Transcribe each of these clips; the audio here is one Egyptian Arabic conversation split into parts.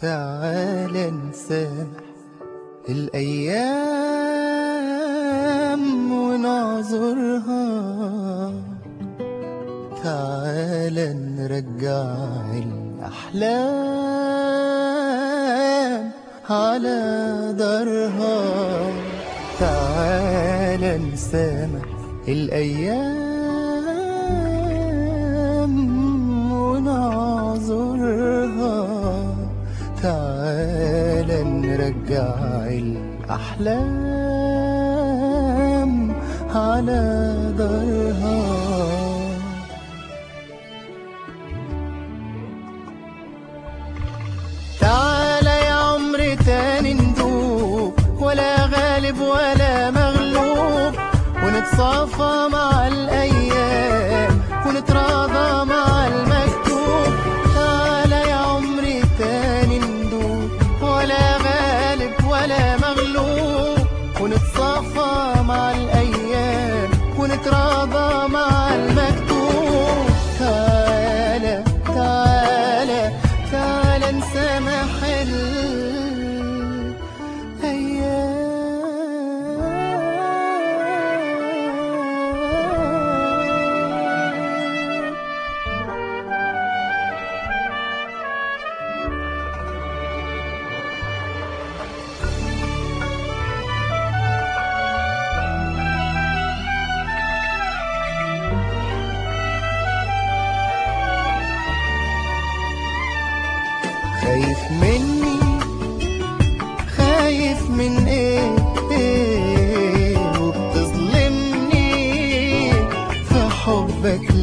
تعال نسامح الأيام ونعذرها تعال نرجع الأحلام على درها تعال نسامح الأيام ونعذرها تعال نرجع الأحلام على درها تعال يا عمري تاني ندوب ولا غالب ولا مغلوب ونتصافى مع الأيام ونتراضى مع المكتوب تعال يا عمري تاني ندوب ولا غالب ولا مغلوب ونتصافى مع الأيام ونتراضى مع المكتوب تعال تعال تعال نسامح الأيام خايف مني خايف من ايه, إيه وبتظلمني في حبك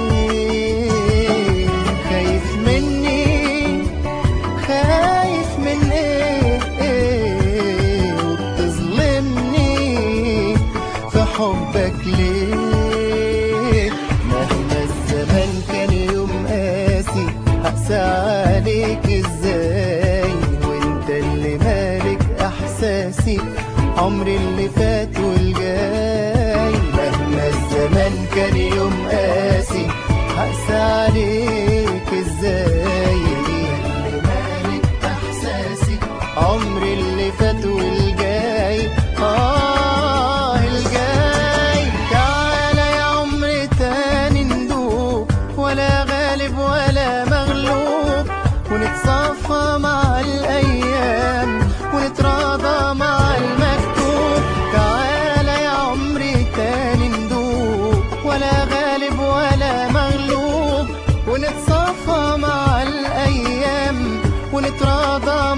ليه خايف مني خايف من ايه, إيه وبتظلمني في حبك ليه مهما الزمان كان يوم قاسي هقسى عليك ازاي وانت اللي مالك احساسي عمري اللي فات والجاي مهما الزمان كان يوم قاسي هقسى عليك ازاي اللي مالك احساسي عمري اللي فات والجاي اه الجاي تعالى يا عمري تاني ندوب ولا غالب ولا مغلوب ونتصافى مع الأيام ونتراضى مع المكتوب تعالى يا عمري تاني ندوب ولا غالب ولا مغلوب ونتصافى مع الأيام ونتراضى